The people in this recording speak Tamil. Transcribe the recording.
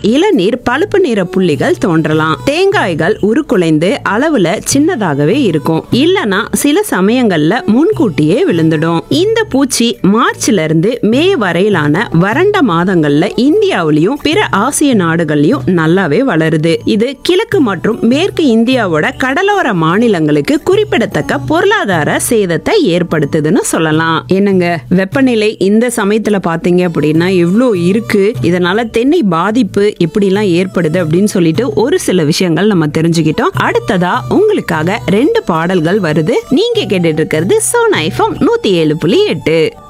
இளநீர் பழுப்பு நிற புள்ளிகள் தோன்றலாம் தேங்காய்கள் உருக்குலைந்து அளவுல சின்னதாகவே இருக்கும் இல்லனா சில சமயங்கள்ல முன்கூட்டியே விழுந்துடும் இந்த பூச்சி மார்ச்ல இருந்து மே வரையிலான வறண்ட மாதங்கள்ல இந்தியாவிலையும் பிற ஆசிய நாடுகள்லயும் நல்லாவே வளருது இது கிழக்கு மற்றும் மேற்கு இந்தியாவோட கடலோர மாநிலங்களுக்கு குறிப்பிடத்தக்க பொருளாதார சேதத்தை ஏற்படுத்துதுன்னு சொல்லலாம் என்னங்க வெப்பநிலை இந்த சமயத்துல பாத்தீங்க அப்படின்னா எவ்வளோ இருக்கு இதனால தென்னை பாதிப்பு எப்படிலாம் ஏற்படுது அப்படின்னு சொல்லிட்டு ஒரு சில விஷயங்கள் நம்ம தெரிஞ்சுக்கிட்டோம் அடுத்ததா உங்களுக்காக ரெண்டு பாடல்கள் வருது நீங்க கேட்டுட்டு இருக்கிறது சோனா எஃப்எம் நூத்தி ஏழு புள்ளி எட்டு